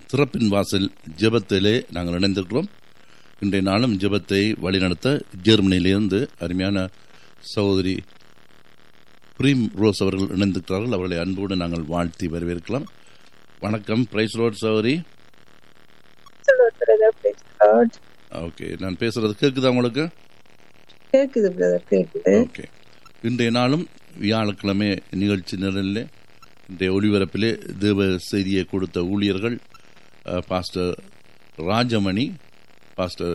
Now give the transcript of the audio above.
திறப்பின் வாசல் ஜெபத்திலே நாங்கள் இணைந்திருக்கிறோம் இன்றைய நாளும் ஜெபத்தை வழிநடத்த ஜெர்மனியிலிருந்து அருமையான சகோதரி பிரீம் ரோஸ் அவர்கள் இணைந்திருக்கிறார்கள் அவர்களை அன்போடு நாங்கள் வாழ்த்தி வரவேற்கலாம் வணக்கம் பிரைஸ் ரோட் சகோதரி பிரதர் praise God. ஓகே நான் பேசுறது கேட்குதா உங்களுக்கு கேக்குது பிரதர் கேக்குது ஓகே இன்றைய நாளும் வியாழக்கிழமை நிகழ்ச்சி நிரலில் இன்றைய ஒளிபரப்பிலே தேவ செய்தியை கொடுத்த ஊழியர்கள் அஹ், பாஸ்டர் ராஜமணி பாஸ்டர்